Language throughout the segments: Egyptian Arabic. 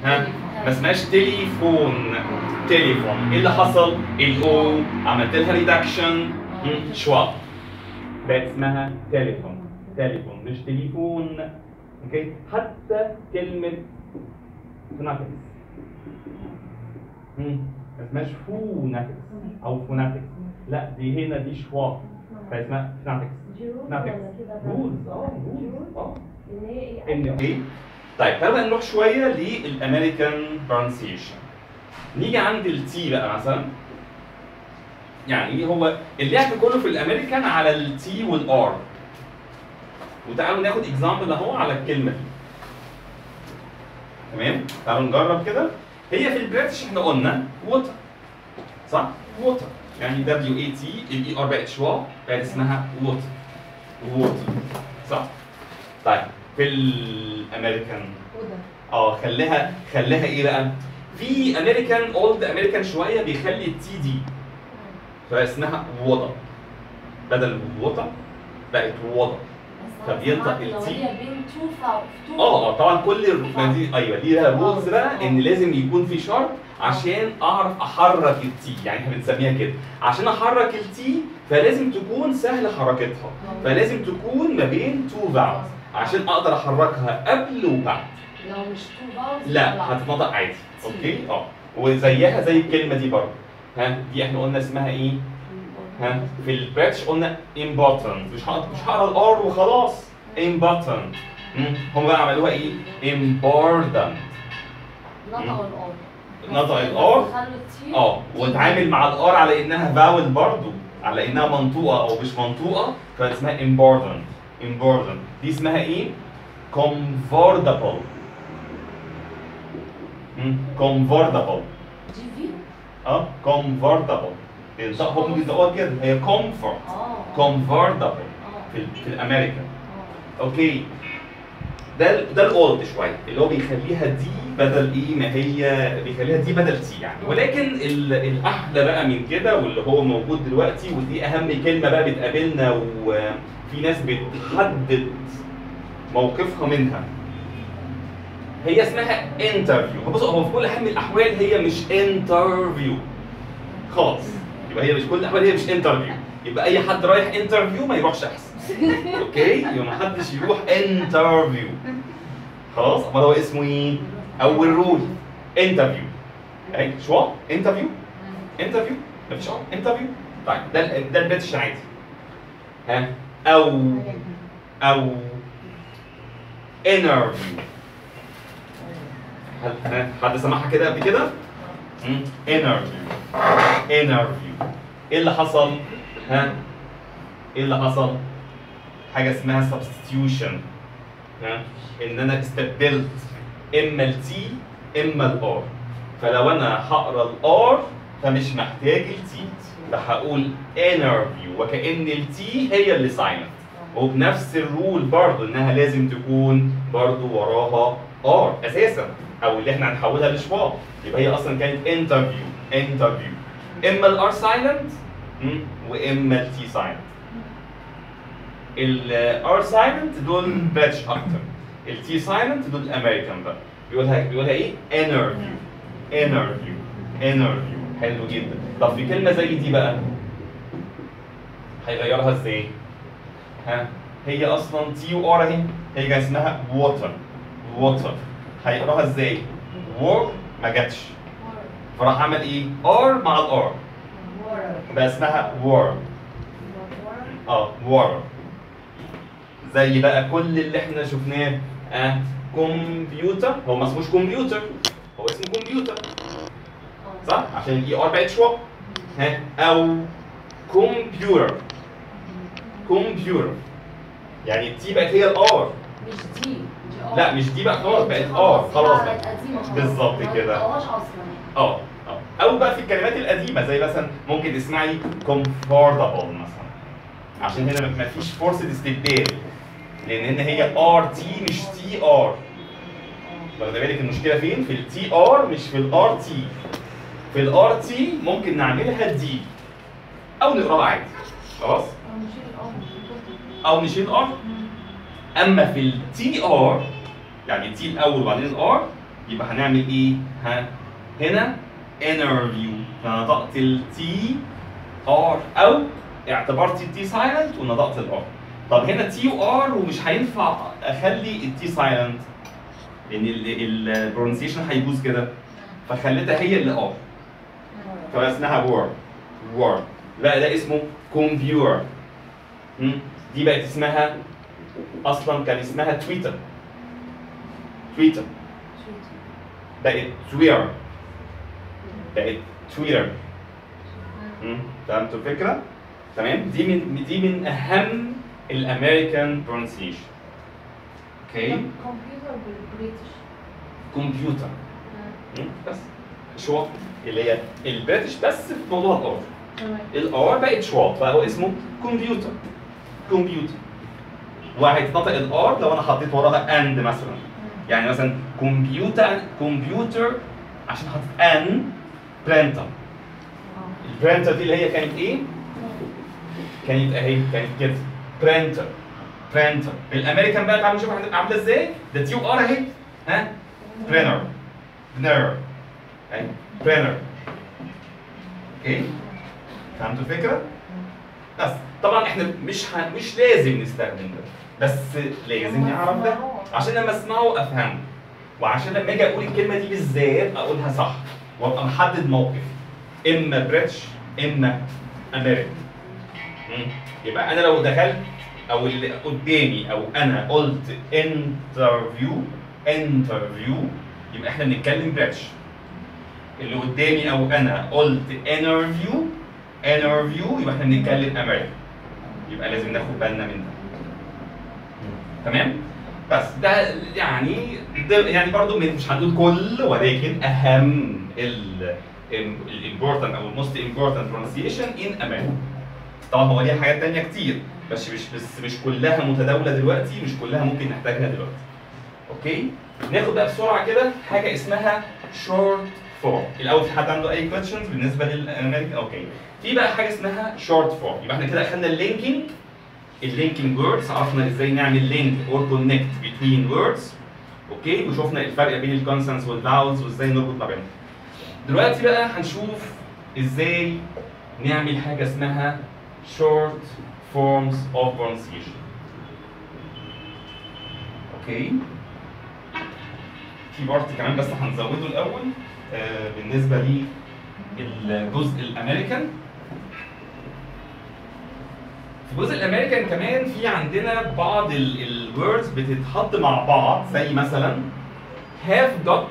ها ما اسمهاش تليفون تليفون ايه اللي حصل؟ الاو عملت لها ريدكشن شوا بقت اسمها تليفون تليفون مش تليفون اوكي حتى كلمه فوناتكس ما اسمهاش فوناتكس او فوناتكس لا دي هنا دي شوا فاسمها فوناتكس فوناتكس رولز اه رولز اه ان ايه طيب تعالوا نروح شويه للامريكان برونسيشن نيجي عند التي بقى مثلا يعني هو اللعب كله في الامريكان على التي والار وتعالوا ناخد اكزامبل اهو على الكلمه دي تمام تعالوا نجرب كده هي في البريتش احنا قلنا ووتر صح ووتر يعني دبليو اي تي الاي ار بقت شوا بقت اسمها ووتر ووتر صح طيب في الامريكان اه خليها خليها ايه بقى في امريكان اولد امريكان شويه بيخلي التي دي فاسمها وضع بدل وضع بقت وضع فبينطق التي. اه اه طبعا كل ما دي ايوه ليها رولز بقى ان لازم يكون في شرط عشان اعرف احرك التي يعني احنا بنسميها كده عشان احرك التي فلازم تكون سهل حركتها فلازم تكون ما بين تو فاولز عشان اقدر احركها قبل وبعد لو مش تو فاولز لا هتتنطق عادي اوكي اه وزيها زي الكلمه دي برضه ها دي احنا قلنا اسمها ايه ها في البريتش قلنا important مش هقرا مش هقرا الار وخلاص important مم. هم بقى عملوها ايه important نطقوا الار نطق الار خلوا التي اه واتعامل مع الار على انها فاول برضو على انها منطوقه او مش منطوقه كانت اسمها important important دي اسمها ايه comfortable مم. comfortable جي في اه comfortable بينطق- هم بينطقوها كده هي comfort اه comfortable اه في ال- في الامريكان اه اوكي ده ال- ده الاولد شويه اللي هو بيخليها دي بدل ايه ما هي بيخليها دي بدل تي يعني ولكن ال- الاحلى بقى من كده واللي هو موجود دلوقتي ودي اهم كلمه بقى بتقابلنا وفي ناس بتحدد موقفها منها هي اسمها انترفيو بص هو في كل حال من الاحوال هي مش انترفيو خلاص يبقى هي مش كل الاحوال هي مش انترفيو يبقى اي حد رايح انترفيو ما يروحش احسن اوكي يبقى ما حدش يروح انترفيو خلاص امال هو اسمه ايه اول رول انترفيو اهي شو انترفيو انترفيو مفيش اه انترفيو طيب ده ال- ده البريتش عادي ها او او انترفيو حد سمعها كده قبل كده؟ انترفيو انترفيو ايه اللي حصل؟ ها؟ ايه اللي حصل؟ حاجه اسمها substitution ها؟ ان انا استبدلت اما التي اما الار فلو انا هقرا الار فمش محتاج التي فهقول interview وكأن التي هي اللي سايلنت وبنفس الرول برضو انها لازم تكون برضو وراها ار اساسا او اللي احنا هنحولها لشواء يبقى هي اصلا كانت interview interview اما الار سايلنت واما التي سايلنت الار سايلنت دول باتش اكتر التي سايلنت دول امريكان بقى بيقولها بيقولها ايه انترفيو انترفيو انترفيو حلو جدا طب في كلمه زي دي بقى هيغيرها ازاي ها هي اصلا تي وار اهي هي كان اسمها ووتر ووتر هيقراها ازاي وور ما جاتش فراح عمل ايه ار مع الار بقى اسمها وور اه وور زي بقى كل اللي احنا شفناه اه كمبيوتر هو ما اسموش كمبيوتر هو اسمه كمبيوتر صح عشان الاي ار بقت شوا ها او كمبيوتر كمبيوتر يعني التي بقت هي الار مش دي دي ار لا مش دي بقى خلاص بقت ار خلاص بقت بقى قديمه خلاص. بالظبط ما كده. نطقهاش اصلا اه اه او بقى في الكلمات القديمه زي مثلا ممكن تسمعي comfortable مثلا عشان هنا ما فيش فرصه استبدال لان هنا هي ار تي مش تي ار واخد بالك المشكله فين في التي ار مش في الار تي في الار تي ممكن نعملها دي او نقراها عادي خلاص أو نشيل الار او نشيل ار اما في التي ار يعني التي الاول وبعدين الار يبقى هنعمل ايه ها هنا interview فنطقت التي ار او اعتبرت التي سايلنت ونطقت الار طب هنا تي وار ومش هينفع اخلي التي سايلنت لان البرونسيشن هيبوظ كده فخليتها هي اللي ار فبقى اسمها وورد وورد لا ده اسمه كومبيور دي بقت اسمها اصلا كان اسمها تويتر تويتر بقت تويتر بقت تويتر مم. فهمتوا الفكره؟ تمام دي من دي من اهم الامريكان برونسيشن اوكي كمبيوتر بالبريتش كمبيوتر مم. بس شواط اللي هي البريتش بس في موضوع الار تمام الار بقت شواط بقى هو اسمه كمبيوتر كمبيوتر وهيتنطق الار لو انا حطيت وراها اند مثلا يعني مثلا كمبيوتر كمبيوتر عشان حطيت ان برينتر البرينتر دي اللي هي كانت ايه؟ كانت اهي كانت كده برينتر برينتر الامريكان بقى تعالوا نشوف هتبقى عامله ازاي ده تي ار اهي ها برينر برينر اهي برينر اوكي فهمتوا الفكره؟ بس طبعا احنا مش ه... مش لازم نستخدم ده بس لازم نعرف ده عشان لما اسمعه افهمه وعشان لما اجي اقول الكلمه دي بالذات اقولها صح وابقى محدد موقف اما بريتش اما امريكان مم. يبقى انا لو دخلت او اللي قدامي او انا قلت انترفيو انترفيو يبقى احنا بنتكلم بريتش اللي قدامي او انا قلت انترفيو انترفيو يبقى احنا بنتكلم امريكان يبقى لازم ناخد بالنا من ده تمام بس ده يعني ده يعني برضو من مش هنقول كل ولكن اهم ال الامبورتنت او الموست امبورتنت برونسيشن ان امريكا طبعا هو ليها حاجات تانية كتير بس مش بس مش كلها متداولة دلوقتي مش كلها ممكن نحتاجها دلوقتي اوكي ناخد بقى بسرعة كده حاجة اسمها شورت فورم الاول في حد عنده اي كويشنز بالنسبة للامريكا اوكي في بقى حاجة اسمها شورت فورم يبقى احنا كده اخدنا اللينكينج اللينكينج ووردز عرفنا ازاي نعمل لينك اور كونكت بين ووردز اوكي وشفنا الفرق بين الكونسونس والفاولز وازاي نربط ما بينهم دلوقتي بقى هنشوف ازاي نعمل حاجه اسمها short forms of pronunciation اوكي في بارت كمان بس هنزوده الاول آه بالنسبه للجزء الامريكان في الجزء الامريكان كمان في عندنا بعض الوردز بتتحط مع بعض زي مثلا have got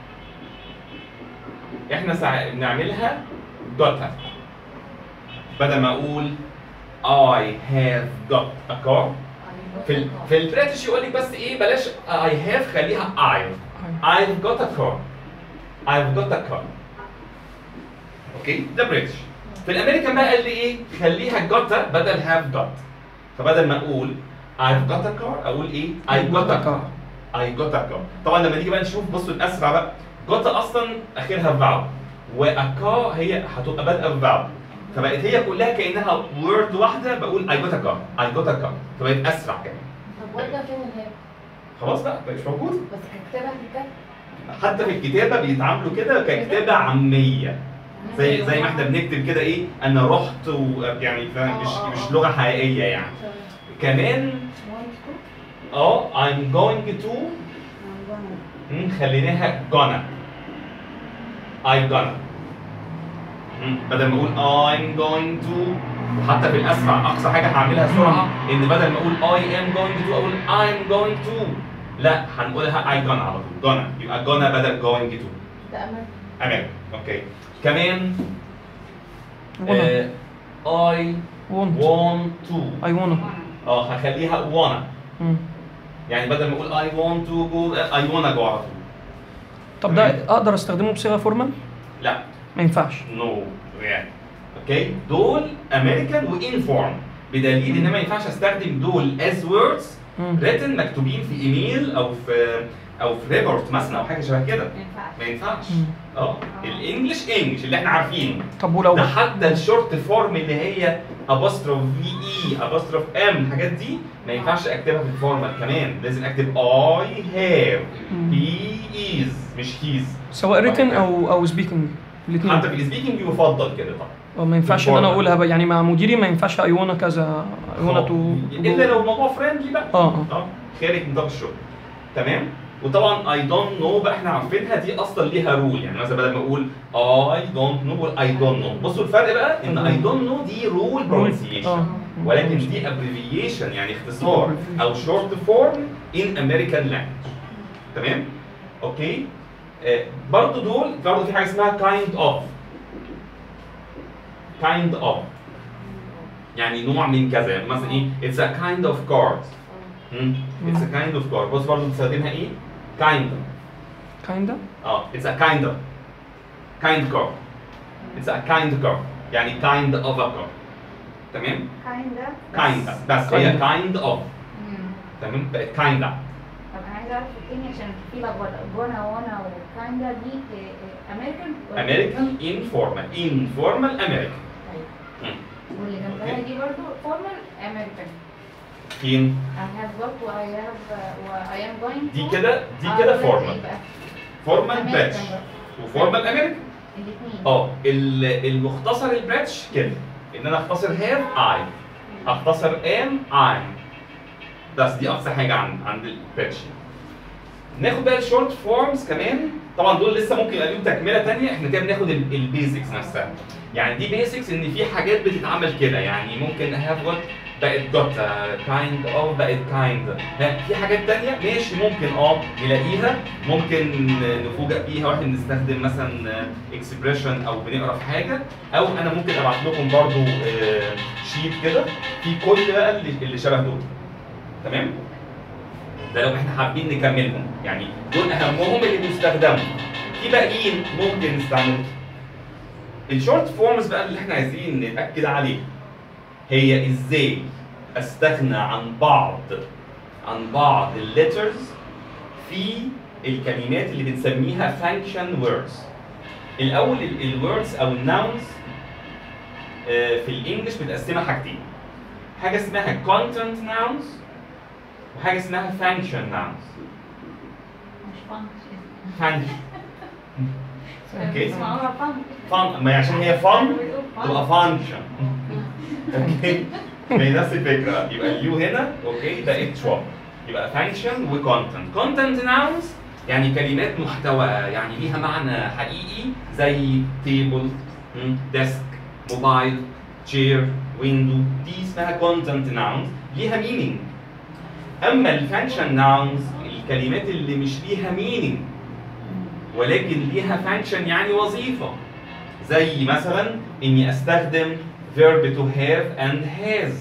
احنا ساع... بنعملها got بدل ما اقول I have got a car في ال... في البريتش يقول لك بس ايه بلاش I have خليها I've I've got a car I've got a car اوكي ده بريتش في الامريكان بقى قال لي ايه خليها got بدل have got فبدل ما اقول I've got a car اقول ايه I got a car I got a car طبعا لما نيجي بقى نشوف بصوا الاسرع بقى got اصلا اخرها فاول واكا هي هتبقى بادئه بفاول فبقت هي كلها كانها وورد واحده بقول I got a car I got a car فبقت اسرع كمان طب وده فين الهاب؟ خلاص بقى مش موجود بس هكتبها كده حتى في الكتابه بيتعاملوا كده ككتابه عاميه زي زي ما احنا بنكتب كده ايه انا رحت ويعني فاهم مش مش لغه حقيقيه يعني كمان اه I'm going to مم، خليناها gonna I gonna مم، بدل ما اقول I'm going to وحتى في الاسرع اقصى حاجه هعملها سرعه ان بدل ما اقول I am going to اقول I'm going to لا هنقولها I gonna على طول gonna يبقى gonna بدل going to ده امل امام اوكي كمان wanna آه I want want to I wanna اه هخليها wanna مم. يعني بدل ما اقول I want to go I wanna go على طول طب ده اقدر استخدمه بصيغه فورمال لا ما ينفعش نو يعني اوكي دول امريكان وانفورم بدليل ان ما ينفعش استخدم دول as words مم. written مكتوبين في ايميل او في او في ريبورت مثلا او حاجه شبه كده ما ينفعش ما ينفعش مم. اه الانجليش انجلش اللي احنا عارفينه طب ولو ده حتى الشورت فورم اللي هي ابوستروف في اي ابوستروف ام الحاجات دي ما ينفعش اكتبها في الفورمال كمان لازم اكتب اي هاف مم. هي از مش هيز سواء ريتن او او سبيكنج الاثنين حتى في السبيكنج يفضل كده طبعا اه ما ينفعش ان انا الفورمال. اقولها بقى يعني مع مديري ما ينفعش اي وانا كذا اي وانا تو الا لو الموضوع فريندلي بقى اه اه اه خارج نطاق الشغل تمام وطبعا اي دونت نو بقى احنا عارفينها دي اصلا ليها رول يعني مثلا بدل ما اقول اي دونت نو اقول اي دونت نو بصوا الفرق بقى ان اي دونت نو دي رول برونسيشن اه ولكن دي ابريفيشن يعني اختصار او شورت فورم ان امريكان لانجوج تمام اوكي آه برضو دول برضو في حاجه اسمها كايند اوف كايند اوف يعني نوع من كذا يعني مثلا ايه اتس ا كايند اوف كارد اتس ا كايند اوف كارد بص برضو بتستخدمها ايه كايند كايندا اه اتس ا كايند اوف كايند كارد اتس ا كايند كارد يعني كايند اوف ا كارد تمام كايندا كايند بس هي Kind. كايند اوف تمام بقت كايند طب انا عايزه اعرف التاني عشان في لخبطه بونا وانا وكايندا دي امريكان امريكان انفورمال انفورمال امريكان طيب واللي جنبها دي برضو فورمال امريكان فين I have got و I have و I am going دي to. كده دي آه، كده دلوقتي فورمال يبقى فورمال American بريتش بقى. وفورمال امريكان الاثنين اه ال- المختصر البريتش كده ان انا اختصر هاف اي اختصر ام ايم بس دي اقصى حاجه عند عند البريتش ناخد بقى الشورت فورمز كمان طبعا دول لسه ممكن يبقى ليهم تكمله تانية احنا كده بناخد البيزكس نفسها يعني دي بيزكس ان في حاجات بتتعمل كده يعني ممكن هاف جوت بقت جوت كايند اوف بقت كايند في حاجات تانية ماشي ممكن اه نلاقيها ممكن نفوجئ بيها واحنا بنستخدم مثلا اكسبريشن او بنقرا في حاجه او انا ممكن ابعت لكم برضو آه، شيت كده في كل بقى اللي اللي شبه دول تمام ده لو احنا حابين نكملهم يعني دول اهمهم اللي بيستخدموا في باقيين ممكن نستعملهم الشورت فورمز بقى اللي احنا عايزين نتاكد عليه هي ازاي استغنى عن بعض عن بعض الليترز في الكلمات اللي بنسميها فانكشن ووردز الاول الوردز او الناونز في الانجليش متقسمه حاجتين حاجه اسمها content nouns وحاجه اسمها function nouns مش فانكشن function اوكي اسمها فانكشن fun ما هي عشان هي fun تبقى function اوكي ما هي نفس الفكره يبقى اليو هنا اوكي ده اتش 1 يبقى function وcontent content nouns يعني كلمات محتوى يعني ليها معنى حقيقي زي table ديسك موبايل chair window دي اسمها content nouns ليها meaning اما الفانكشن nouns الكلمات اللي مش ليها meaning ولكن ليها function يعني وظيفه زي مثلا اني استخدم verb to have and has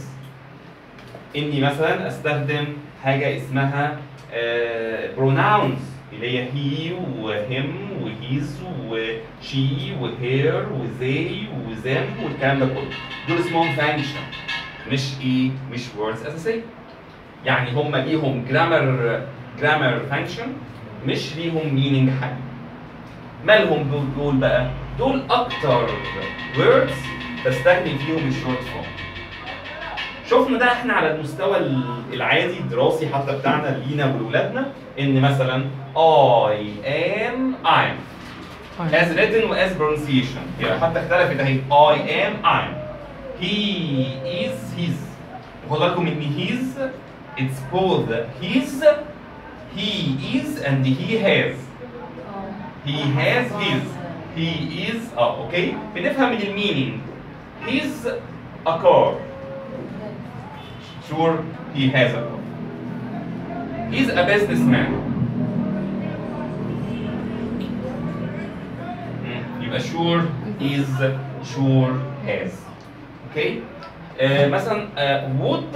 اني مثلا استخدم حاجه اسمها آه، pronouns اللي هي he وhim وhis وشي وهير وزي وذم والكلام ده كله دول اسمهم function مش ايه مش words اساسيه يعني هم ليهم grammar grammar function مش ليهم meaning حقيقي مالهم دول دول بقى دول اكتر words بستخدم فيهم الشورت فورم شفنا ده احنا على المستوى ال- العادي الدراسي حتى بتاعنا لينا ولولادنا ان مثلا I am I'm as written و as pronunciation يعني حتى اختلفت اهي I am I'm he is his خد بالكم ان his it's both his he is and he has he has his he is اه اوكي بنفهم من المينينج he's a car sure he has a car he's a businessman مم، يبقى sure is sure has اوكي آه مثلا آه would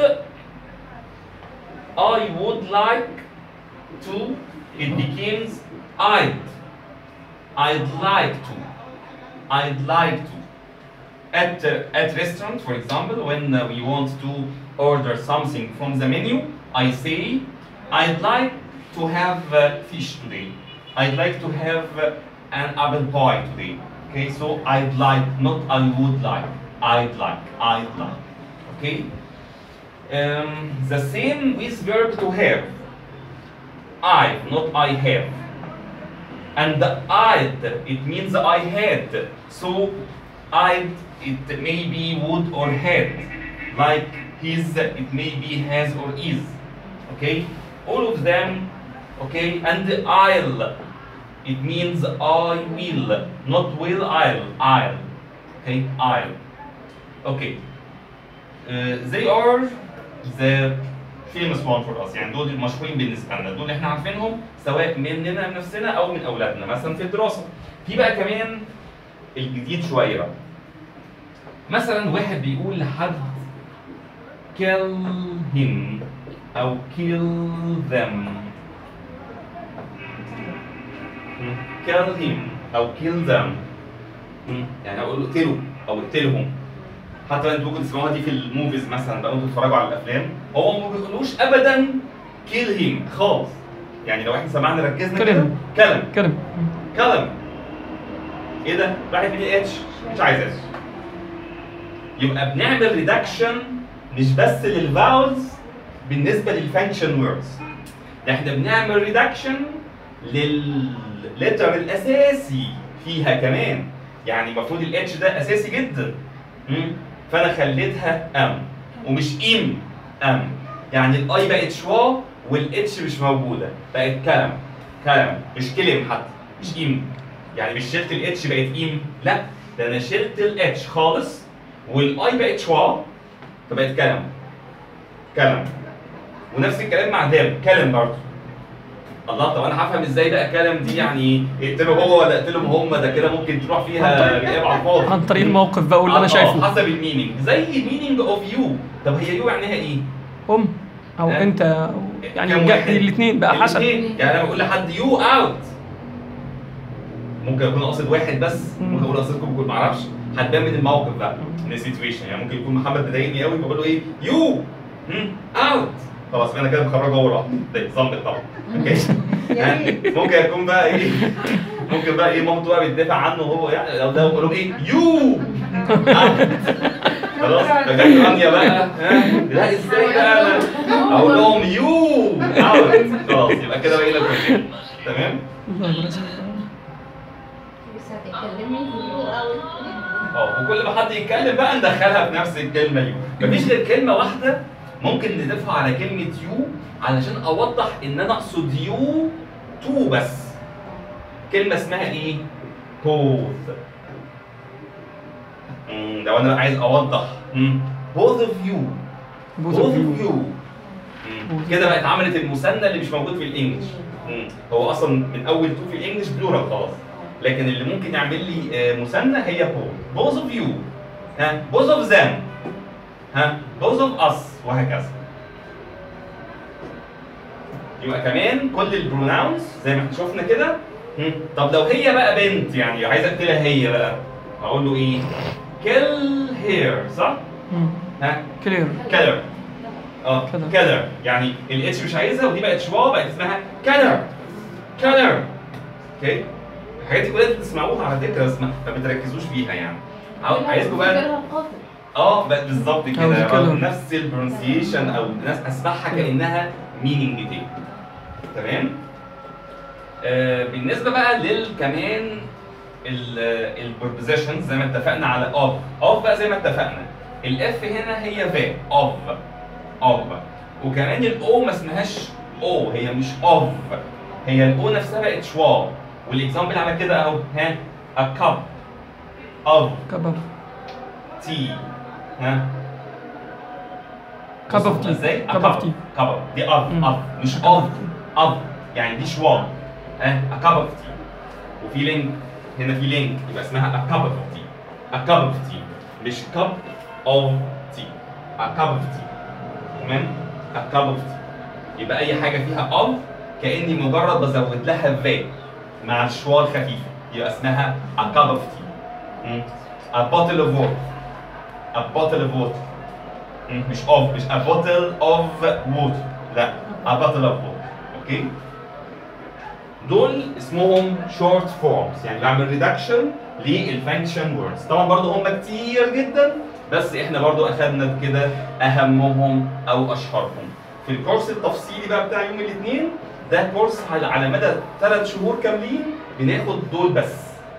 I would like to it becomes I'd I'd like to I'd like to at uh, at restaurant for example when uh, we want to order something from the menu I say I'd like to have uh, fish today. I'd like to have uh, an apple pie today. Okay, so I'd like, not I would like. I'd like, I'd like. Okay? Um, the same with verb to have. I, not I have. And the I'd, it means I had. So I'd, it may be would or had. Like his, it may be has or is. Okay? All of them, okay? And the I'll, it means I will, not will, I'll, I'll. Okay? I'll. Okay. Uh, they are the famous one for us يعني دول المشهورين بالنسبه لنا دول احنا عارفينهم سواء مننا نفسنا او من اولادنا مثلا في الدراسه في بقى كمان الجديد شويه بقى مثلا واحد بيقول لحد kill him او kill them مم. kill him او kill them مم. يعني اقول له اقتله او اقتلهم حتى انتوا ممكن تسمعوها دي في الموفيز مثلا بقى انتوا تتفرجوا على الافلام هو ما بيقولوش ابدا كيل هيم خالص يعني لو احنا سمعنا ركزنا Kill كده him. كلم كلم كلم ايه ده؟ راحت فين اتش؟ مش عايز اتش يبقى بنعمل ريدكشن مش بس للفاولز بالنسبه للفانكشن ووردز ده احنا بنعمل ريدكشن لللتر الاساسي فيها كمان يعني المفروض الاتش ده اساسي جدا مم. فانا خليتها ام ومش ام ام يعني الاي بقت شوا والاتش مش موجوده بقت كلم كلم مش كلم حتى مش ام يعني مش شلت الاتش بقت ام لا ده انا شلت الاتش خالص والاي بقت شوا فبقت كلم كلم ونفس الكلام مع دام كلم برضه الله طب انا هفهم ازاي بقى كلم دي يعني اقتله هو ولا اقتلهم هم ده كده ممكن تروح فيها غياب على الفاضي عن طريق الموقف بقى واللي انا آه، شايفه حسب المينينج زي مينينج اوف يو طب هي يو معناها ايه؟ ام او آه. انت يعني كم واحد؟ الاثنين بقى حسب الاتنين. يعني انا بقول لحد يو اوت ممكن اكون قاصد واحد بس مم. ممكن اقول قصدكم بكل معرفش هتبان من الموقف بقى من السيتويشن يعني ممكن يكون محمد مضايقني قوي فبقول له ايه يو اوت خلاص انا كده مخرجه هو لوحده ده ظابط طبعا اوكي يا ريت. ممكن يكون بقى ايه ممكن بقى ايه مامته بقى بتدافع عنه وهو يعني لو ده بقول لهم ايه يو خلاص فجت رانيا بقى ها لا ازاي بقى انا اقول لهم يو اوت خلاص يبقى كده بقينا كلنا تمام بس هتتكلمي في يو او اه وكل ما حد يتكلم بقى ندخلها في نفس الكلمه يو مفيش غير كلمه واحده ممكن نضيفها على كلمه يو علشان اوضح ان انا اقصد يو تو بس كلمه اسمها ايه both مم، لو انا عايز اوضح مم، both of you both both of of you you مم، كده بقت عملت المثنى اللي مش موجود في الانجليش مم، هو اصلا من اول تو في الانجليش بلورال خلاص لكن اللي ممكن يعمل لي آه، مثنى هي both both of you ها both of them ها both of us وهكذا يبقى كمان كل البروناونز زي ما احنا شفنا كده مم. طب لو هي بقى بنت يعني عايز اقتلها هي بقى اقول له ايه kill her صح ها كلير كلر اه كلر. كلر يعني الاتش مش عايزها ودي بقت شوا بقت اسمها كلر كلر اوكي الحاجات دي كلها بتسمعوها على فكره بس ما ما بتركزوش فيها يعني عاوز- عايزكم بقى غيرها القاتل اه بقى بالظبط أو كده الكلر. آه، نفس البرونسيشن او ناس اسمعها كانها مينينج تاني تمام آه بالنسبه بقى للكمان البروبوزيشن زي ما اتفقنا على اوف اوف بقى زي ما اتفقنا الاف هنا هي فا اوف اوف وكمان الاو ما اسمهاش او هي مش اوف هي الاو نفسها بقت شوا والاكزامبل على كده اهو ها a cup of كباب tea ها كاب اوف بصوا تي ازاي؟ كاب اوف تي كاب دي of مم. of مش of of يعني دي شوا ها a cup of tea وفي لينك هنا في لينك يبقى اسمها a cup of tea a cup of tea مش cup of tea a cup of tea تمام a cup of tea يبقى اي حاجه فيها of كاني مجرد بزود لها فا مع الشوا الخفيفه يبقى اسمها a cup of tea مم. a bottle of water a bottle of water مم. مش of مش a bottle of water لا a bottle of water اوكي دول اسمهم شورت فورمز يعني بعمل ريدكشن للفانكشن ووردز طبعا برضو هم كتير جدا بس احنا برضو اخدنا كده اهمهم او اشهرهم في الكورس التفصيلي بقى بتاع يوم الاثنين ده كورس على على مدى ثلاث شهور كاملين بناخد دول بس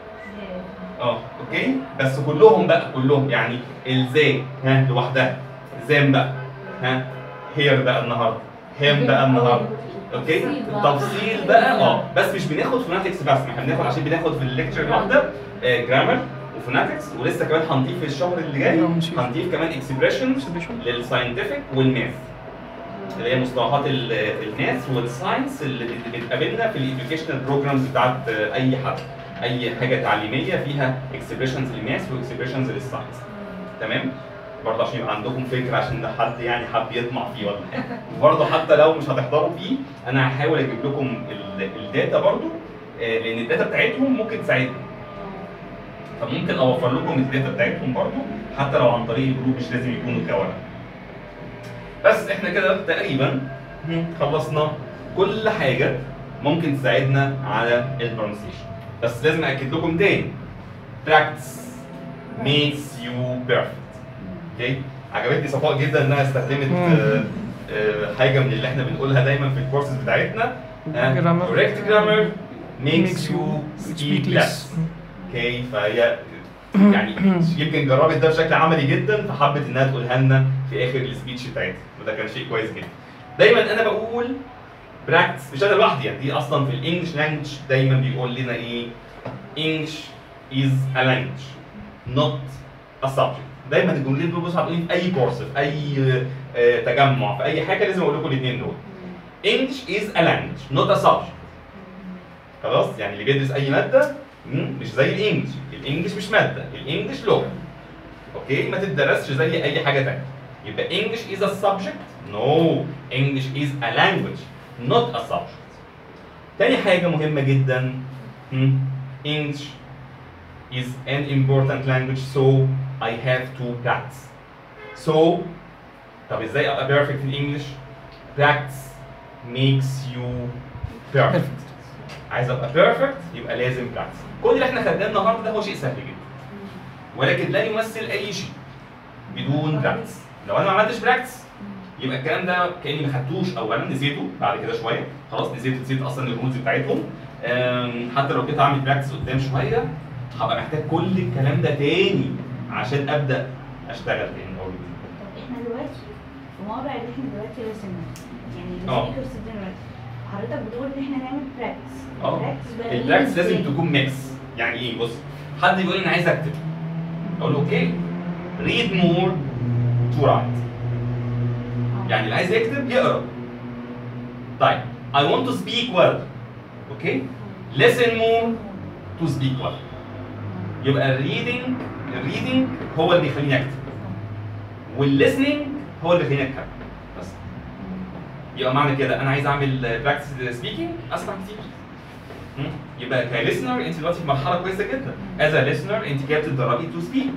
اه اوكي بس كلهم بقى كلهم يعني الزي ها لوحدها زام بقى ها هير بقى النهارده هم بقى النهارده اوكي التفصيل بقى اه بس مش بناخد فوناتكس بس ما احنا بناخد عشان بناخد في الليكتشر الواحده جرامر وفوناتكس ولسه كمان هنضيف في الشهر اللي جاي نعم، نسيت. هنضيف كمان اكسبريشنز Exhibition. للساينتفك والماث اللي هي مصطلحات ال- الماث والساينس اللي بت- بتقابلنا في الاديوكيشنال بروجرامز بتاعت اي حد اي حاجه تعليميه فيها اكسبريشنز للماث واكسبريشنز للساينس تمام برضه عشان يبقى عندكم فكره عشان ده حد يعني حب يطمع فيه ولا حاجه وبرضه حتى لو مش هتحضروا فيه انا هحاول اجيب لكم ال- الداتا برضه آه، لان الداتا بتاعتهم ممكن تساعدنا فممكن اوفر لكم الداتا بتاعتهم برضه حتى لو عن طريق الجروب مش لازم يكونوا كورق بس احنا كده تقريبا خلصنا كل حاجه ممكن تساعدنا على البرونسيشن بس لازم اكد لكم تاني practice makes you perfect اوكي عجبتني صفاء جدا انها استخدمت مم. آه، آه، حاجه من اللي احنا بنقولها دايما في الكورسز بتاعتنا آه، Grammar. correct grammar makes Makes you you speak speak less less. اوكي فهي يعني يمكن جربت ده بشكل عملي جدا فحبت انها تقولها لنا في اخر السبيتش بتاعتها وده كان شيء كويس جدا دايما انا بقول براكتس مش انا لوحدي يعني دي اصلا في الانجلش لانجوج دايما بيقول لنا ايه انجلش از ا لانجوج نوت ا subject دايما الجملتين دول بصوا هتقولي في اي كورس في اي آه، تجمع في اي حاجه لازم اقول لكم الاثنين دول English is a language not a subject خلاص يعني اللي بيدرس اي ماده مم، مش زي الانجليش الانجليش مش ماده الانجليش لغه اوكي ما تدرسش زي اي حاجه تانية يبقى English is a subject no English is a language not a subject تاني حاجة مهمة جدا مم، English is an important language so I have to practice so طب ازاي ابقى perfect in English practice makes you perfect عايز ابقى perfect يبقى لازم practice كل اللي احنا خدناه النهارده ده هو شيء سهل جدا ولكن لا يمثل اي شيء بدون براكتس لو انا ما عملتش براكتس يبقى الكلام ده كاني ما خدتوش اولا نسيته بعد كده شويه خلاص نسيت نسيت اصلا الرولز بتاعتهم أم، حتى لو جيت اعمل براكتس قدام شويه هبقى محتاج كل الكلام ده تاني عشان ابدا اشتغل تاني أو جديد. طب احنا دلوقتي في موضع اللي احنا دلوقتي رسمناه يعني اه. السبيكرز دلوقتي حضرتك بتقول ان احنا نعمل براكتس اه. البراكتس بقى ايه البراكتس لازم ازاي؟ تكون ميكس يعني ايه بص حد يقول لي انا عايز اكتب اقول له اوكي read more to write اه. يعني اللي عايز يكتب يقرا طيب I want to speak well اوكي listen more to speak well يبقى الريدنج الريدنج هو اللي بيخليني اكتب والlistening هو اللي بيخليني اتكلم بس يبقى معنى كده انا عايز اعمل براكتس سبيكينج اسمع كتير مم؟ يبقى كليسنر انت دلوقتي في مرحله كويسه جدا از ا listener انت كده بتتدربي تو سبيك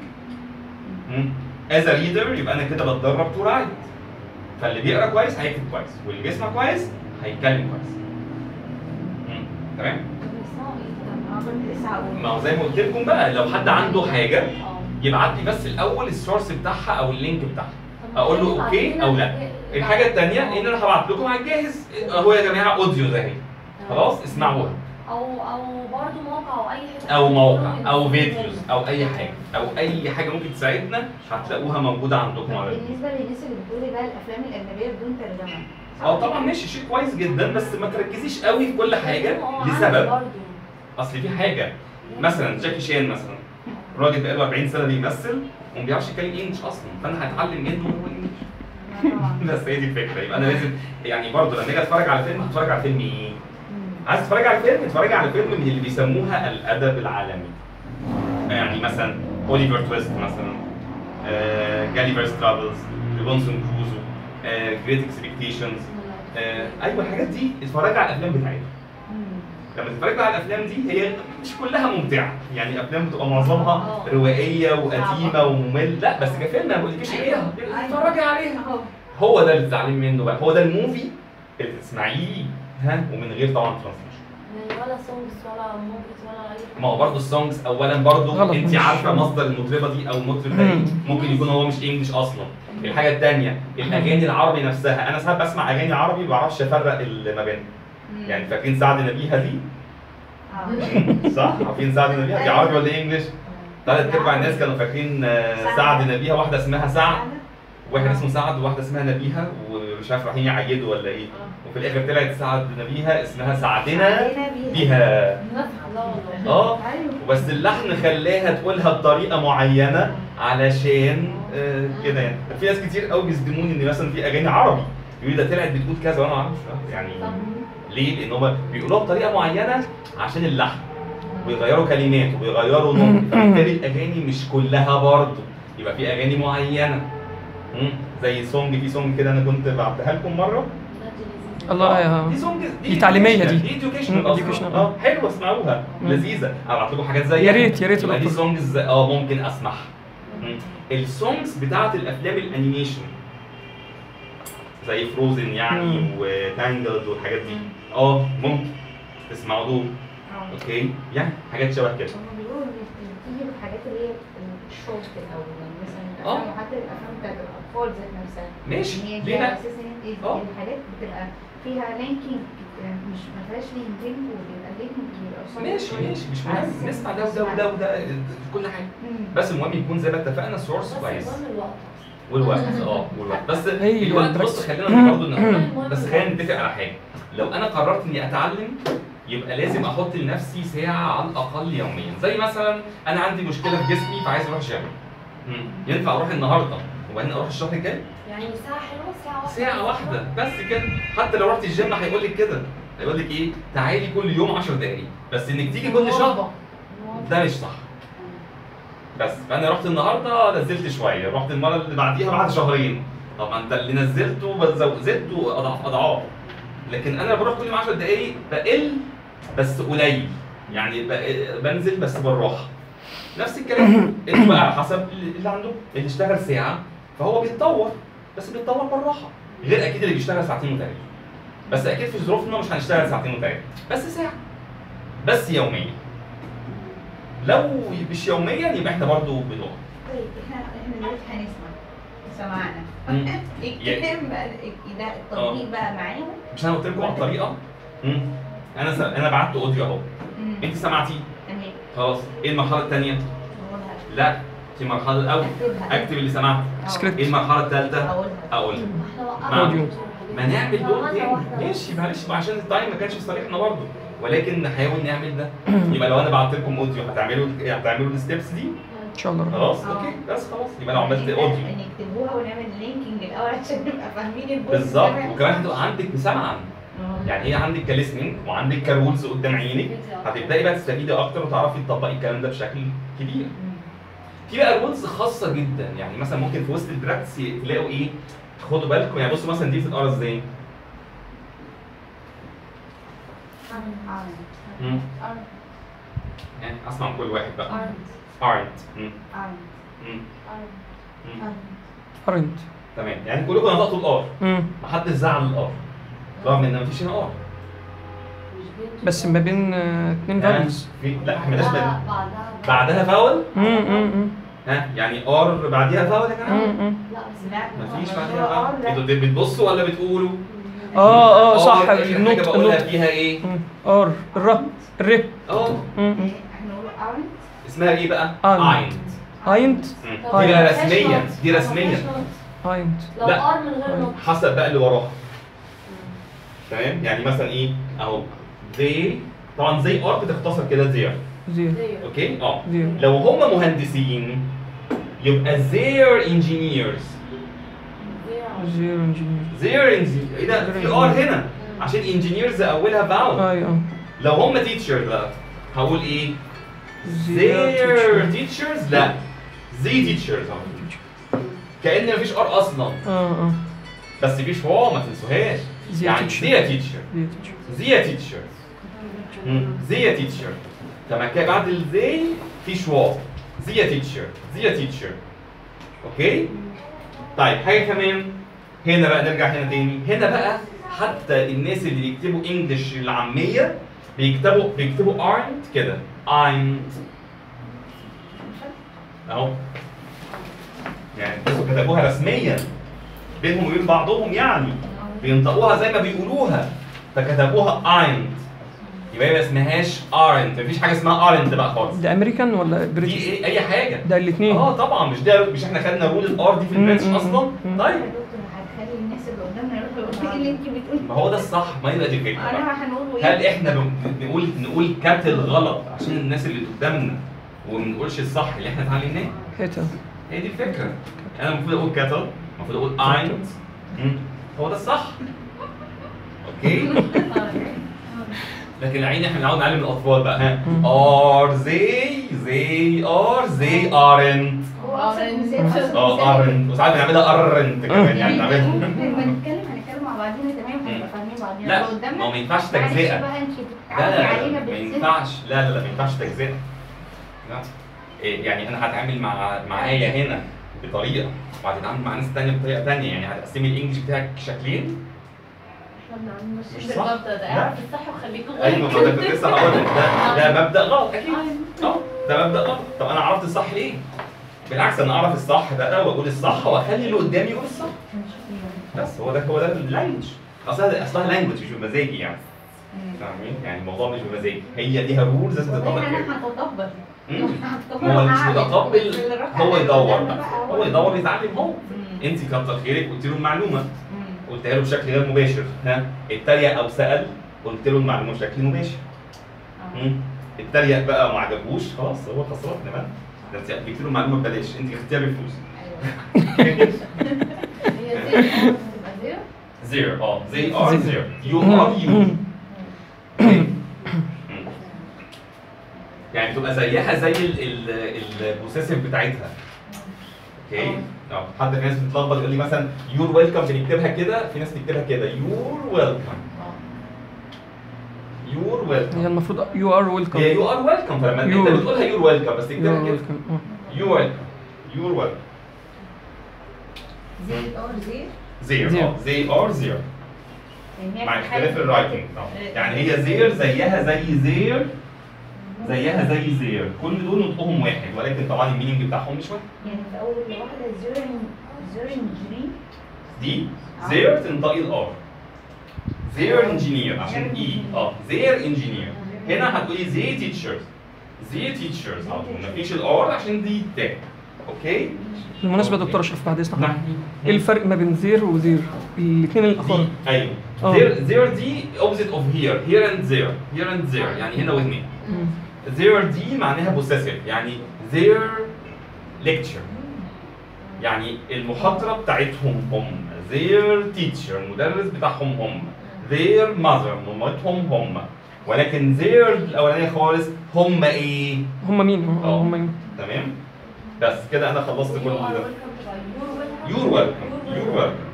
از ا ريدر يبقى انا كده بتدرب تو رايت فاللي بيقرا كويس هيكتب كويس واللي بيسمع كويس هيتكلم كويس مم. تمام طب بيسمعوا ايه؟ طب انا كنت لسه هقول ما هو زي ما قلت لكم بقى لو حد عنده حاجه اه. يبعت لي بس الاول السورس بتاعها او اللينك بتاعها طب اقول له بعد اوكي كده او لا إيه- الحاجه الثانيه ان انا هبعت لكم على الجاهز اهو يا جماعه اوديو ده اهي خلاص اسمعوها او او برضه موقع او اي حاجه او موقع او فيديوز او اي حاجه او اي حاجه ممكن تساعدنا هتلاقوها موجوده عندكم طب على بالنسبه للناس اللي بتقولي بقى الافلام الاجنبيه بدون ترجمه صح اه طبعا كده؟ ماشي شيء كويس جدا بس ما تركزيش قوي في كل حاجه هو عندي لسبب برضه. اصل في حاجه مثلا جاكي شان مثلا راجل بقاله 40 سنه بيمثل وما بيعرفش يتكلم انجلش اصلا فانا هتعلم منه هو انجلش لا طبعا بس هي دي الفكره يبقى انا لازم يعني برضه لما اجي اتفرج على فيلم هتفرج على فيلم ايه؟ مم. عايز تتفرج على فيلم اتفرج على فيلم من اللي بيسموها الادب العالمي يعني مثلا اوليفر تويست مثلا جاليفرز ترافلز روبنسون كروزو جريت اكسبكتيشنز ايوه الحاجات دي اتفرج على الافلام بتاعتها مم. لما تتفرج على الافلام دي هي مش كلها ممتعه يعني الافلام بتبقى معظمها آه. روائيه وقديمه صعبة. وممل لا بس كفيلم ما بقولكيش ايه اتفرجي عليها اهو هو ده اللي تزعلين منه بقى هو ده الموفي اللي تسمعيه ها ومن غير طبعا ترانسليشن يعني ولا سونجز ولا موفيز ولا اي حاجه ما هو برضه السونجز اولا برضه غلط، انت مش- عارفه مصدر المطربه دي او المطرب ده ايه مم. ممكن يكون هو مش انجلش اصلا الحاجه الثانيه الاغاني العربي نفسها انا ساعات بسمع اغاني عربي ما بعرفش افرق ال- ما بينهم يعني فاكرين سعد نبيها دي اه صح عارفين سعد نبيها دي عربي ولا انجلش ثلاث ارباع الناس كانوا فاكرين آه، سعد نبيها واحده اسمها سعد واحد اسمه سعد وواحده اسمها نبيهه ومش عارف رايحين يعيدوا ولا ايه وفي الاخر طلعت سعد نبيهه اسمها سعدنا علينا بيها بيها لا والله اه ايوه وبس اللحن خلاها تقولها بطريقه معينه علشان آه كده يعني في ناس كتير قوي بيصدموني ان مثلا في اغاني عربي يقولوا ده طلعت بتقول كذا وانا ما اعرفش يعني ليه؟ لان هم بيقولوها بطريقه معينه عشان اللحن ويغيروا كلمات ويغيروا نطق فبالتالي الاغاني مش كلها برضه يبقى في اغاني معينه مم. زي سونج في سونج كده انا كنت بعتها لكم مره الله دي يا سونج دي تعليمية دي. دي educational مم، أصلاً. educational. اه حلوه اسمعوها مم. لذيذه ابعت لكم حاجات زيها يا ريت- يا ريت يبقى دي الأفضل. سونجز اه ممكن اسمعها مم. السونجز بتاعت الافلام الانيميشن زي فروزن يعني مم. وتانجلد والحاجات دي اه ممكن تسمعوا دول اه اوكي يعني حاجات شبه كده هم بيقولوا إن بتيجي في الحاجات اللي هي الشورت الاول يعني مثلا آه. الافلام وحتى الافلام بتاعت الاطفال ذات نفسها ماشي هي ليه دي لا على اساس ان انت آه. الحاجات بتبقى فيها لينكينج مش ما فيهاش لينكينج وبيبقى لينكينج بيبقى قصاد ماشي شوية. ماشي مش على مهم أساس نسمع إنك ده وده تسمع. وده وده كل حاجه مم. بس المهم يكون زي ما اتفقنا سورس بس كويس المهم الوقت والوقت اه والوقت بس هي الوقت والبركة. بص خلينا برضه المهم بس خلينا نتفق على حاجه لو انا قررت اني اتعلم يبقى لازم احط لنفسي ساعه على الاقل يوميا زي مثلا انا عندي مشكله في جسمي فعايز اروح جيم مم. ينفع اروح النهارده وبعدين اروح الشهر الجاي يعني ساعه حلوه ساعه واحده ساعه واحده بس كده حتى لو رحت الجيم هيقول لك كده هيقول لك ايه تعالي كل يوم 10 دقايق بس انك تيجي كل شهر ده مش صح بس فانا رحت النهارده نزلت شويه رحت المره اللي بعديها بعد شهرين طب ما انت اللي نزلته بزو- زدته اضعاف اضعاف لكن انا بروح كل يوم 10 دقايق بقل بس قليل يعني ب- بنزل بس بالراحه نفس الكلام انتوا بقى على حسب اللي عنده اللي اشتغل ساعه فهو بيتطور بس بيتطور بالراحه غير اكيد اللي بيشتغل ساعتين وثلاثه بس اكيد في ظروفنا مش هنشتغل ساعتين وثلاثه بس ساعه بس يوميا لو مش يوميا يبقى احنا برضو بنقع طيب احنا احنا دلوقتي هنسمع سمعنا مم. الكلام بقى ده التطبيق بقى معاهم مش انا قلت لكم على الطريقه مم. انا س... انا بعت اوديو اهو مم. انت سمعتي تمام خلاص ايه المرحله الثانيه نقولها لا في المرحله الاول اكتبها اكتب اللي سمعته آه. سكريبت. ايه المرحله الثالثه اقولها اقولها احنا مع- أوديو. ما نعمل دول مرة تاني واحدة. ماشي معلش ما عشان التايم ما كانش في صالحنا برضه ولكن نحاول نعمل ده يبقى لو انا بعت لكم اوديو هتعملوا هتعملوا الستبس دي ان شاء الله رب. خلاص آه. اوكي بس خلاص يبقى لو عملت يعني اوديو نكتبوها ونعمل لينكينج الاول عشان نبقى فاهمين البوست بالظبط كمان. وكمان هتبقى عندك مسامعه آه. يعني هي عندك كليسننج وعندك كرولز قدام عينك هتبداي بقى تستفيدي اكتر وتعرفي تطبقي الكلام ده بشكل كبير مم. في بقى رولز خاصه جدا يعني مثلا ممكن في وسط البراكتس تلاقوا ايه خدوا بالكم يعني بصوا مثلا دي بتتقرا ازاي آه. مم. يعني اسمع من كل واحد بقى aren't مم. آه. مم. مم. آه. ارنت تمام يعني كلكم نطقتوا الار مم. محدش زعل الار رغم ان مفيش هنا ار بس ما بين آه، اتنين فاليوز في لا احنا مالناش بال- بعدها بعدها فاول امم ها يعني ار بعديها فاول يا جماعه لا بس لا مفيش هو بعديها آه، فاول لا. انتوا بتبصوا ولا بتقولوا؟ اه اه صح آخر حاجة النطق بقولها النطق فيها ايه؟ مم. ار الر الر اه مم. احنا نقول اورنج اسمها ايه بقى؟ آينت. اينت اينت مم. دي لو بقى ما فيهاش رسميا نوت. دي لو ما رسميا فيهاش نوت. اينت لو لا. ار من غير نوت حسب بقى اللي وراها تمام يعني مثلا ايه اهو they طبعا زي ار بتختصر كده زير زيرو زيرو. اوكي اه زيرو لو هم مهندسين يبقى their engineers زيرو انجينير their engineers ايه ده في ار هنا عشان engineers اولها vowel اي اه لو هم teachers بقى هقول ايه زيرو their teachers لا the teachers اهو كأن مفيش ار اصلا اه اه بس في شواء ما تنسوهاش The يعني teacher. the teacher زيرو the teachers the teacher تمام كده بعد الزي في شواء the teacher the teacher اوكي طيب حاجه كمان هنا بقى نرجع هنا تاني هنا بقى حتى الناس اللي بيكتبوا انجلش العاميه بيكتبوا بيكتبوا ارنت كده اينت اهو يعني بصوا كتبوها رسميا بينهم وبين بعضهم يعني بينطقوها زي ما بيقولوها فكتبوها اينت يبقى هي ما اسمهاش ارنت مفيش حاجه اسمها ارنت بقى خالص ده امريكان ولا دي بريتش؟ ايه اي حاجه ده الاثنين اه طبعا مش ده مش احنا خدنا رول الار دي في مم، البريتش مم، اصلا مم. طيب يا دكتور هتخلي الناس اللي قدامنا يروحوا يقولوا ايه اللي انت بتقولي ما هو ده الصح ما هي دي الفكره بقى. انا هنقوله هل ايه؟ احنا بن- نقول نقول كاتل غلط عشان الناس اللي قدامنا وما نقولش الصح اللي احنا اتعلمناه هيتا هي دي الفكره انا المفروض اقول كاتل المفروض اقول اينت مم. هو ده الصح اوكي لكن العين احنا بنعود نعلم الاطفال بقى ها مم. ار زي زي ار زي ارنت هو اصلا مثال أصلاً اه مثال. ارنت وساعات بنعملها ارنت كمان يعني يعني بنعملها لما نتكلم هنتكلم مع بعضينا تمام هنبقى فاهمين بعضينا لا لو قدامنا ما هو ما ينفعش معلش تجزئه بقى انت لا بتتعودي لا علينا لا ما بالسن ينفعش لا لا لا ما ينفعش تجزئه لا. إيه، يعني انا هتعامل مع معايا هنا بطريقه وهتتعامل مع ناس تانية بطريقه تانية يعني هتقسمي الانجليش بتاعك شكلين مش مش صح. بالظبط ده لا. اعرف الصح وخليكم ايوه ما انا كنت لسه هقول لك ده ده مبدا غلط اكيد اه ده مبدا غلط طب انا عرفت الصح ليه؟ بالعكس انا اعرف الصح بقى واقول الصح واخلي اللي قدامي يقول الصح بس هو ده هو ده اللانجوج اصلها اصلها لانجوج مش بمزاجي يعني فاهمين؟ يعني الموضوع مش بمزاجي هي ليها رولز لازم تطبق والله كده انا هتطبل مم. هو مش متقبل هو يدور بقى هو يدور يتعلم هو انت كتر خيرك قلت له المعلومه قلتها له بشكل غير مباشر ها اتريق او سال قلت له المعلومه بشكل مباشر مم. اتريق بقى وما عجبوش خلاص هو خسران كمان ده انت جبت له المعلومه ببلاش انت خدتيها بفلوس هي زي اه تبقى زيرو زيرو اه زي ار زي- زيرو يو ار يو يعني تبقى زيها زي البروسيسور بتاعتها اوكي اه حد في ناس بتتلخبط يقول لي مثلا يور ويلكم بنكتبها كده في ناس بتكتبها كده يور ويلكم يور ويلكم هي المفروض يو ار ويلكم هي يو ار ويلكم فلما انت You- بتقولها يور ويلكم بس يو تكتبها ار كده ويلكم يور ويلكم يور ويلكم زي اور زي زير Zero. اه زي ار زير يعني هي مع في اختلاف حالة- الرايتنج طبعا يعني هي زير زيها زي زير زيها زي زير كل دول نطقهم واحد ولكن طبعا المينينج بتاعهم مش واحد يعني في اول واحده زيرين زيرين جري دي زير تنطقي الار زير انجينير عشان اي اه زير انجينير هنا هتقولي زي تيتشرز زي تيتشرز على طول مفيش الار عشان دي تاء اوكي بالمناسبه يا دكتور اشرف بعد اذنك نعم ايه الفرق ما بين زير وزير الاثنين الاخر دي ايوه آه. زير زير دي opposite of here here and there here and there يعني هنا وهنا their دي معناها possessive يعني their lecture يعني المحاضرة بتاعتهم هم their teacher المدرس بتاعهم هم their mother مامتهم هم ولكن their الأولانية خالص هم إيه؟ هم مين هم آه. هم مين تمام؟ بس كده أنا خلصت كل يو ار ده ويلكم تبقى you're يور ويلكم welcome you're welcome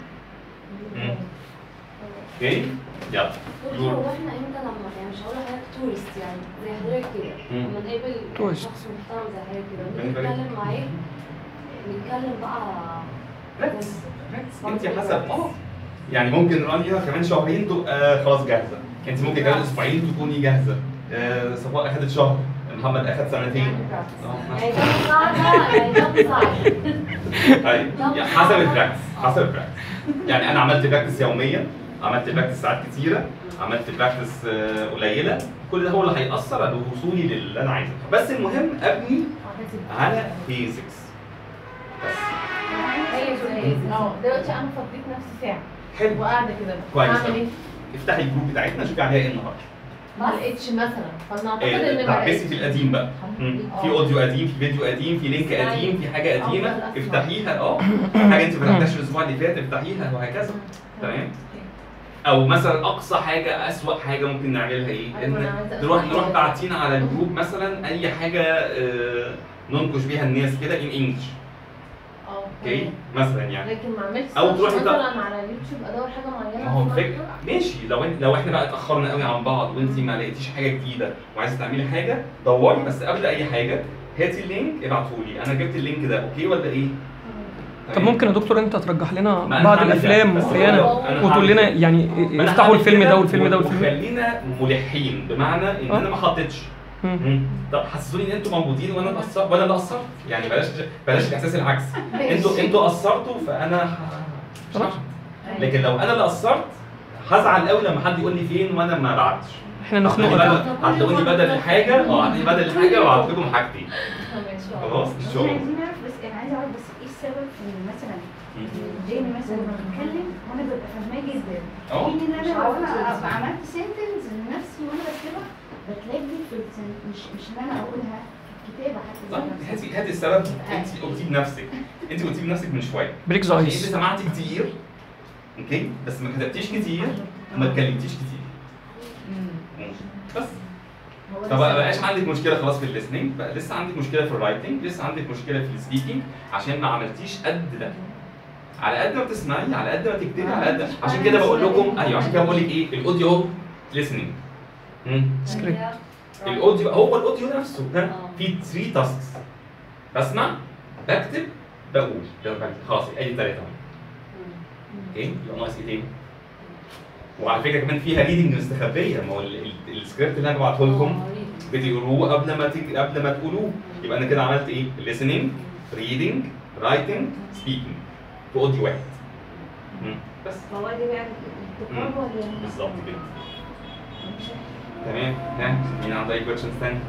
مم. اوكي يلا دكتور هو احنا امتى لما يعني مش هقول لحضرتك تورست يعني زي حضرتك كده مم. لما نقابل tourist. شخص محترم زي حضرتك كده بالنسبة نيجي لي. نتكلم معاه نتكلم بقى ركز ركز انت حسب اه يعني ممكن رانيا كمان شهرين تبقى خلاص جاهزه انت ممكن كمان اسبوعين تكوني جاهزه آه، صفاء اخذت شهر محمد اخذ سنتين اه يعني ده صعبة يعني ده صعب ايوه يعني حسب البراكتس حسب البراكتس يعني انا عملت براكتس يوميا عملت براكتس ساعات كتيره عملت براكتس آه، قليله كل ده هو اللي هيأثر بوصولي للي انا عايزه بس المهم ابني على بيزكس بس هي زي اه دلوقتي انا فضيت نفسي ساعة حلو وقاعدة كده كويس اعمل أوي. ايه؟ افتحي الجروب بتاعتنا شوفي عليها ايه النهارده ما لقيتش مثلا فلنعتقد إيه، ان ما تعبسي لقيتش في القديم بقى مم. في آه. اوديو قديم في فيديو قديم في لينك قديم في حاجه قديمه أفضل أسمع. افتحيها اه حاجه انت ما فتحتهاش الاسبوع اللي فات افتحيها وهكذا تمام او مثلا اقصى حاجه اسوأ حاجه ممكن نعملها ايه أيوة، أنا ان عايزة نروح أسمع نروح كده. باعتين على الجروب مثلا اي حاجه آه، ننقش بيها الناس كده ان انجلش اه اوكي مثلا يعني لكن ما عملتش أو search تروحي مثلا بقى- على اليوتيوب ادور حاجه معينه ما هو أسمعها. الفكره ماشي لو انت لو احنا بقى اتاخرنا قوي عن بعض وانت ما لقيتيش حاجه جديده وعايزه تعملي حاجه دوري بس قبل اي حاجه هاتي اللينك ابعته لي انا جبت اللينك ده اوكي ولا ايه؟ طب ممكن يا دكتور انت ترجح لنا ما أنا بعض هعمل ده. الافلام بس معينه هو- أنا وتقول هعمل لنا ده. يعني ما أنا افتحوا هعمل الفيلم كده ده والفيلم ده والفيلم ده وخلينا ملحين بمعنى ان آه. انا ما حطيتش مم. مم. طب حسسوني ان انتوا موجودين وانا اللي قصرت وانا اللي قصرت يعني بلاش بلاش الاحساس العكسي انتوا انتوا قصرتوا فانا ه- مش خلاص. هعمل. لكن لو انا اللي قصرت هزعل قوي لما حد يقول لي فين وانا ما بعتش احنا هتلاقوني نخنقك بدل هتلاقوني بدل الحاجه اه هتلاقوني بدل الحاجه وهبعت لكم حاجتين خلاص احنا الشغل عايزين نعرف بس انا عايزه اعرف بس ايه السبب في ان مثلا جيمي مثلا لما بتتكلم وانا ببقى فاهماه جدا اه. في ان مش انا عارفة لو انا تنسى. أبقى عملت سنتنس لنفسي وانا بكتبها بتلاقي في السن- مش مش ان انا اقولها في الكتابه حتى طيب ذات نفسها. هاتي هاتي السبب انت قلتيه بنفسك انت قلتيه بنفسك من شويه بريك ذا انت ايس سمعتي كتير اوكي بس ما كتبتيش كتير وما اتكلمتيش كتير مم. بس هو ده فما السبب. بقاش عندك مشكله خلاص في الليسننج بقى لسه عندك مشكله في الرايتنج لسه عندك مشكله في السبيكينج عشان ما عملتيش قد ده على قد ما بتسمعي على قد ما تكتبي على قد عشان كده بقول لكم ايوه عشان كده بقول لك ايه الاوديو listening سكريبت الاوديو هو الاوديو نفسه ها آه. في 3 تاسكس بسمع بكتب بقول ده بقى. خلاص ادي ثلاثه اوكي يبقى ناقص ايه تاني؟ وعلى فكره كمان فيها ريدنج مستخبيه ما هو ال- ال- السكريبت اللي انا بعته لكم بتقروه قبل ما تك... قبل ما تقولوه يبقى انا كده عملت ايه؟ listening reading writing speaking في اوديو واحد مم. بس هو دي بقى التكرار ولا بالظبط كده تمام ها مين عنده اي كويشنز تاني؟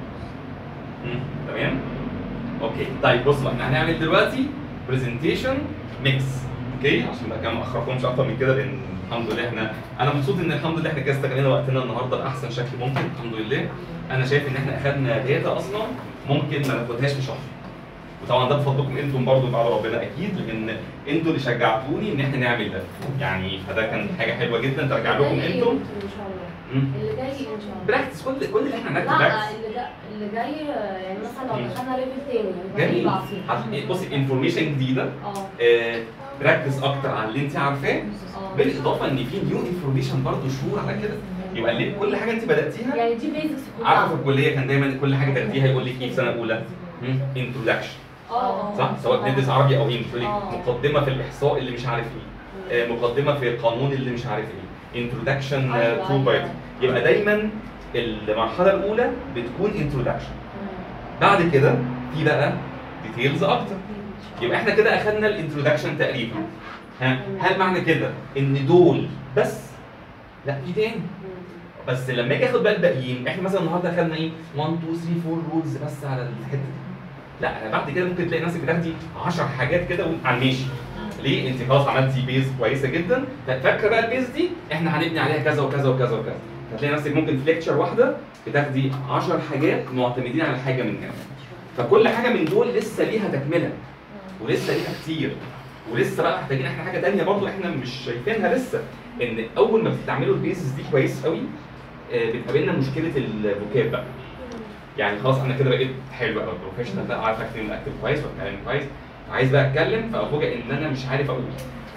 مم. تمام اوكي طيب بصوا بقى احنا هنعمل دلوقتي برزنتيشن ميكس اوكي عشان بقى كده ما اخركمش اكتر من كده لان الحمد لله احنا انا مبسوط ان الحمد لله احنا كده استغلينا وقتنا النهارده باحسن شكل ممكن الحمد لله انا شايف ان احنا اخدنا داتا اصلا ممكن ما ناخدهاش في شهر وطبعا ده بفضلكم انتم برضو بعد ربنا اكيد لان انتوا اللي شجعتوني ان احنا نعمل ده يعني فده كان حاجه حلوه جدا ترجع لكم انتم ان شاء الله مم. اللي جاي ايه ان شاء الله براكتس كل كل اللي احنا هناخده لا براكتس اللي جاي اللي جاي يعني مثلا مم. لو دخلنا ليفل تاني يبقى جميل هيبقى عصير هت- بصي انفورميشن جديده اه براكتس اكتر على اللي انت عارفاه اه بالاضافه ان في نيو انفورميشن برضه شهور على كده يبقى اللي كل حاجه انت بداتيها يعني دي بيزكس عارفه في كلها الكليه كان دايما كل حاجه تاخديها يقول لك ايه في سنه اولى انتروداكشن اه اه صح سواء بندرس عربي او انجلش يقول لك آه. مقدمه في الاحصاء اللي مش عارف ايه آه، مقدمه في القانون اللي مش عارف ايه انتروداكشن أيوة، تو أيوة. بايت يبقى دايما المرحله الاولى بتكون انتروداكشن بعد كده في بقى ديتيلز اكتر يبقى احنا كده اخدنا الانتروداكشن تقريبا ها هل معنى كده ان دول بس لا في تاني بس لما اجي اخد بقى الباقيين احنا مثلا النهارده اخدنا ايه 1 2 3 4 رولز بس على الحته دي لا انا بعد كده ممكن تلاقي نفسك بتاخدي 10 حاجات كده على الماشي ليه انت خلاص عملتي بيز كويسه جدا فاكره بقى البيز دي احنا هنبني عليها كذا وكذا وكذا وكذا هتلاقي نفسك ممكن في ليكتشر واحده بتاخدي 10 حاجات معتمدين على حاجه من هنا فكل حاجه من دول لسه ليها تكمله ولسه ليها كتير ولسه بقى محتاجين احنا حاجه تانية برضو احنا مش شايفينها لسه ان اول ما بتستعملوا البيسز دي كويس قوي آه، بتقابلنا مشكله الفوكاب بقى يعني خلاص انا كده بقيت حلو قوي بروفيشنال بقى عارف اكتب اكتب كويس واتكلم كويس عايز بقى اتكلم فافوجئ ان انا مش عارف اقول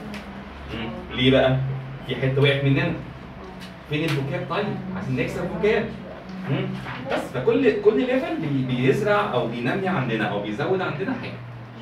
مم. ليه بقى؟ في حته وقعت مننا فين الفوكاب طيب؟ عايزين نكسر فوكاب مم. بس فكل كل ليفل بي بيزرع او بينمي عندنا او بيزود عندنا حاجه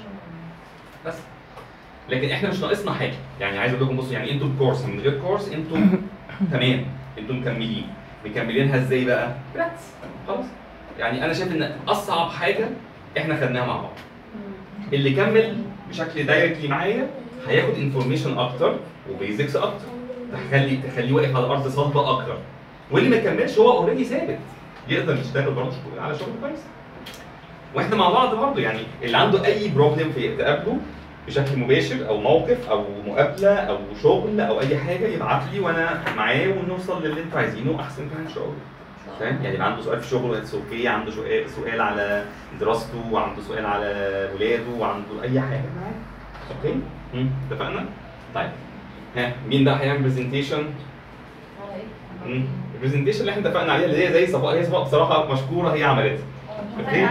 بس لكن احنا مش ناقصنا حاجه يعني عايز اقول لكم بصوا يعني انتوا الكورس من غير كورس انتوا تمام انتوا مكملين مكملينها ازاي بقى؟ براكتس خلاص يعني انا شايف ان اصعب حاجه احنا خدناها مع بعض اللي كمل بشكل دايركتلي معايا هياخد انفورميشن اكتر وبيزكس اكتر تخلي تخليه واقف على الارض صلبه اكتر واللي ما كملش هو اوريدي ثابت يقدر يشتغل برضه شغل- على شغل كويس واحنا مع بعض برضه يعني اللي عنده اي بروبلم في تقابله بشكل مباشر او موقف او مقابله او شغل او اي حاجه يبعت لي وانا معاه ونوصل للي انتوا عايزينه احسن كمان ان شاء الله فاهم يعني اللي عنده سؤال في شغله اتس اوكي عنده سؤال سؤال على دراسته وعنده سؤال على ولاده وعنده اي حاجه اوكي مم، اتفقنا طيب ها مين بقى هيعمل برزنتيشن البرزنتيشن اللي احنا اتفقنا عليها اللي هي زي صفاء هي صفاء بصراحه مشكوره هي عملتها اوكي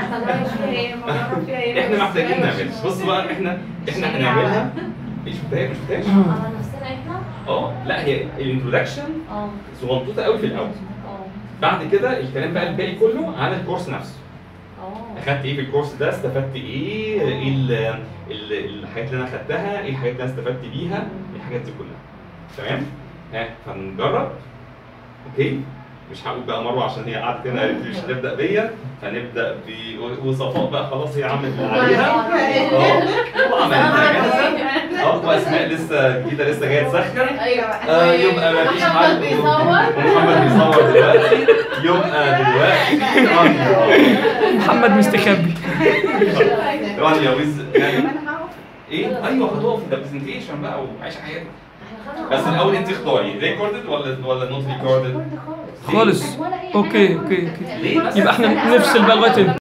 احنا محتاجين نعمل بص بقى احنا احنا هنعملها مش شفتهاش مش شفتهاش على نفسنا احنا اه لا هي الانترودكشن اه صغنطوطه قوي في الاول اه بعد كده الكلام بقى الباقي كله على الكورس نفسه اه اخدت ايه في الكورس ده استفدت ايه ايه ال- ال- الحاجات اللي انا اخدتها ايه الحاجات اللي انا استفدت بيها الحاجات دي كلها تمام ها فنجرب اوكي مش هقول بقى مروه عشان هي قعدت هنا قالت لي مش هنبدا بيا فنبدا ب وصفاء بقى خلاص هي عملت اللي عليها اه وعملتها جاهزه اه واسماء لسه جديده لسه جايه تسخن ايوه آه يبقى ما فيش محمد حد بيصور. محمد بيصور دلوقتي يبقى دلوقتي رانيا محمد مستخبي رانيا ويز يعني انا هعرف ايه ايوه هتقف ده برزنتيشن بقى وعيش حياتك احنا خدنا بس الاول انت اختاري ريكوردد ولا ولا نوت ريكوردد خالص خالص ولا أي حاجة اوكي خالص. اوكي اوكي ليه بس يبقى احنا نفصل بقى لغايه